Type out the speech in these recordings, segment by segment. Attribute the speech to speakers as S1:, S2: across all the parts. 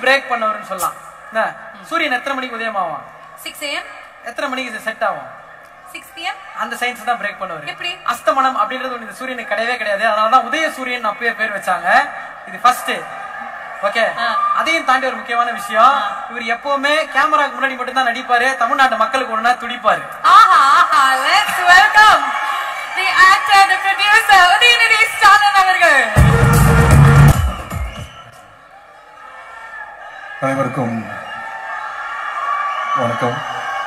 S1: Break பண்ணவர்னு சொல்லலாம் என்ன சூரியன் எத்தனை மணிக்கு உதயமாகும்
S2: சிக்ஸ் ஏஎம்
S1: எத்தனை மணிக்கு இது செட் ஆகும்
S2: சிக்ஸ் பிஎம்
S1: அந்த சயின்ஸ் தான் பிரேக் பண்ணுவாரு
S2: எப்படி?
S1: அஸ்தமனம் அப்படின்றது ஒண்ணு இந்த சூரியனுக்கு கிடையவே கிடையாது அதனால தான் உதய சூரியன் அப்பயே பேர் வச்சாங்க இது ஃபர்ஸ்ட் ஓகே
S2: ஆ.
S1: அதையும் தாண்டி ஒரு முக்கியமான விஷயம் இவர் எப்பவுமே கேமராக்கு முன்னாடி மட்டும் தான் நடிப்பாரு தமிழ்நாட்டு மக்களுக்கு ஒண்ணா துடிப்பாரு
S2: ஆஹா ஆஹா let's welcome the actor the producer Udhayanidhi Stalin அவர்கள்
S3: அனைவருக்கும் வணக்கம்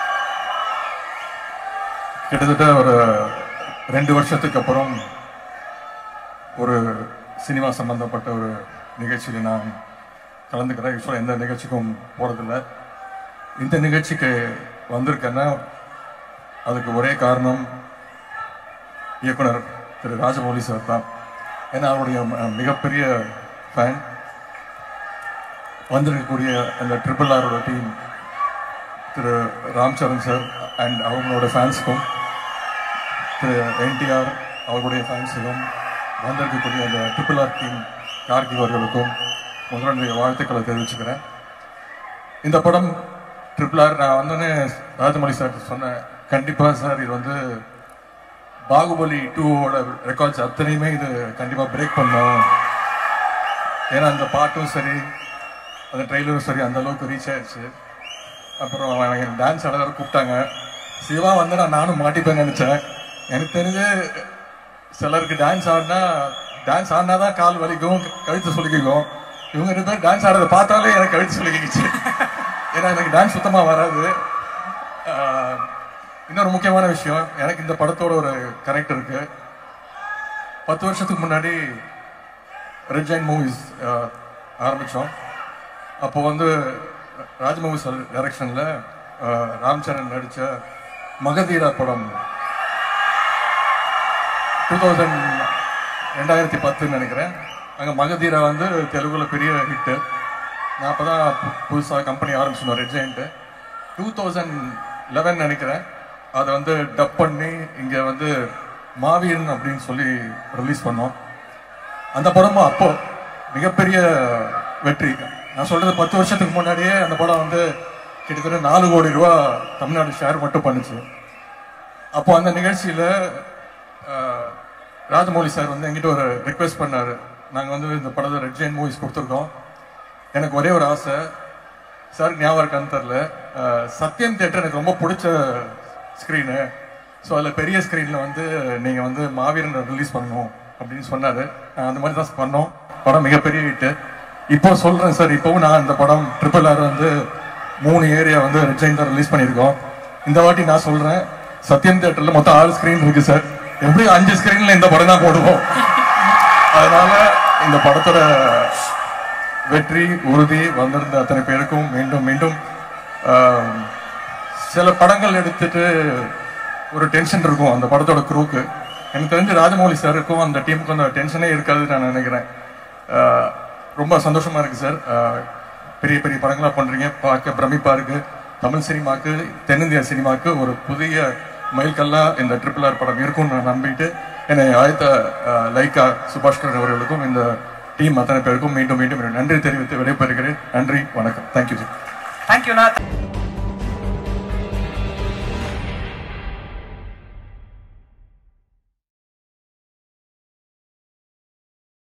S3: கிட்டத்தட்ட ஒரு ரெண்டு வருஷத்துக்கு அப்புறம் ஒரு சினிமா சம்பந்தப்பட்ட ஒரு நிகழ்ச்சியில் நான் கலந்துக்கிறேன் யூஸ்வலாக எந்த நிகழ்ச்சிக்கும் போகிறதில்ல இந்த நிகழ்ச்சிக்கு வந்திருக்கேன்னா அதுக்கு ஒரே காரணம் இயக்குனர் திரு ராஜமௌலி சார் தான் ஏன்னா அவருடைய ம- மிகப்பெரிய ஃபேன் வந்திருக்கக்கூடிய அந்த ட்ரிபிள் ஆரோட டீம் திரு ராம்சரண் சார் அண்ட் அவங்களோட ஃபேன்ஸுக்கும் திரு என்டிஆர் அவர்களுடைய ஃபேன்ஸுக்கும் வந்திருக்கக்கூடிய அந்த ட்ரிபிள் ஆர் டீம் கார்கி அவர்களுக்கும் முதலுடைய வாழ்த்துக்களை தெரிவிச்சுக்கிறேன் இந்த படம் ட்ரிபிள் ஆர் நான் வந்தோடனே ராஜமௌலி சார் சொன்னேன் கண்டிப்பாக சார் இது வந்து பாகுபலி டூவோட ரெக்கார்ட்ஸ் அத்தனையுமே இது கண்டிப்பாக பிரேக் பண்ணோம் ஏன்னா அந்த பாட்டும் சரி அந்த ட்ரெய்லரும் சரி அந்த அளவுக்கு ரீச் ஆயிடுச்சு அப்புறம் அவங்க டான்ஸ் ஆட வேற கூப்பிட்டாங்க சிவா வந்து நான் நானும் மாட்டிப்பேன்னு நினைச்சேன் எனக்கு தெரிஞ்சு சிலருக்கு டான்ஸ் ஆடினா டான்ஸ் ஆடினா தான் கால் வலிக்கும் கழுத்து சொல்லிக்கும் இவங்க ரெண்டு பேரும் டான்ஸ் ஆடுறத பார்த்தாலே எனக்கு கழுத்து சொல்லிக்கிச்சு ஏன்னா எனக்கு டான்ஸ் சுத்தமா வராது ஆஹ், இன்னொரு முக்கியமான விஷயம் எனக்கு இந்த படத்தோட ஒரு கரெக்ட் இருக்கு பத்து வருஷத்துக்கு முன்னாடி ரெட் ஜெயின் மூவிஸ் ஆரம்பித்தோம் அப்போ வந்து ராஜமௌலி சார் டைரக்ஷனில் ராம் சரண் நடித்த மகதீரா படம் டூ தௌசண்ட் ரெண்டாயிரத்தி பத்துன்னு நினைக்கிறேன் அங்கே மகதீரா வந்து தெலுங்குல பெரிய ஹிட்டு நான் அப்போ தான் புதுசாக கம்பெனி ஆரம்பிச்சிருந்தோம் Red Giant two thousand eleven நினைக்கிறேன் அதை வந்து டப் பண்ணி இங்கே வந்து மாவீரன் அப்படின்னு சொல்லி ரிலீஸ் பண்ணோம் அந்த படமும் அப்போ மிகப்பெரிய வெற்றி நான் சொல்றது பத்து வருஷத்துக்கு முன்னாடியே அந்த படம் வந்து கிட்டத்தட்ட நாலு கோடி ரூபா தமிழ்நாடு ஷேர் மட்டும் பண்ணுச்சு அப்போ அந்த நிகழ்ச்சியில அஹ், ராஜமௌலி சார் வந்து என்கிட்ட ஒரு ரிக்வெஸ்ட் பண்ணாரு நாங்க வந்து இந்த படத்தை ரெட் ஜெயின் மூவிஸ் கொடுத்துருக்கோம் எனக்கு ஒரே ஒரு ஆசை சார் ஞாபகம் இருக்கான்னு தெரில அஹ், சத்யம் தேட்டர் எனக்கு ரொம்ப பிடிச்ச ஸ்க்ரீனு ஸோ அதில் பெரிய ஸ்க்ரீனில் வந்து நீங்கள் வந்து மாவீரன் ரிலீஸ் பண்ணணும் அப்படின்னு சொன்னார் அந்த மாதிரி தான் பண்ணோம் படம் மிகப்பெரிய ஹிட்டு இப்போ சொல்கிறேன் சார் இப்போவும் நான் இந்த படம் ட்ரிபிள் ஆர் வந்து மூணு ஏரியா வந்து ரெட்ஜைன் தான் ரிலீஸ் பண்ணியிருக்கோம் இந்த வாட்டி நான் சொல்கிறேன் சத்யம் தேட்டரில் மொத்தம் ஆறு ஸ்க்ரீன் இருக்கு சார் எப்படியும் அஞ்சு ஸ்க்ரீனில் இந்த படம் தான் போடுவோம் அதனால இந்த படத்தோட வெற்றி உறுதி வந்திருந்த அத்தனை பேருக்கும் மீண்டும் மீண்டும் ஆஹ், சில படங்கள் எடுத்துட்டு ஒரு டென்ஷன் இருக்கும் அந்த படத்தோட குரூக்கு எனக்கு தெரிஞ்சு ராஜமௌலி சாருக்கும் அந்த டீமுக்கும் அந்த டென்ஷனே இருக்காதுன்னு நான் நினைக்கிறேன் ஆஹ், ரொம்ப சந்தோஷமா இருக்கு சார் ஆஹ், பெரிய பெரிய படங்களா பண்றீங்க பார்க்க பிரமிப்பா இருக்கு தமிழ் சினிமாக்கு தென்னிந்திய சினிமாக்கு ஒரு புதிய மைல்கல்லா இந்த ட்ரிபிள் ஆர் படம் இருக்கும்னு நான் நம்பிட்டு என்னை அழைத்த ஆஹ், லைக்கா சுபாஷ்கரன் அவர்களுக்கும் இந்த டீம் அத்தனை பேருக்கும் மீண்டும் மீண்டும் என்னுடைய நன்றி தெரிவித்து விடைபெறுகிறேன் நன்றி வணக்கம் தேங்க்யூ
S1: தேங்க்யூண்ணா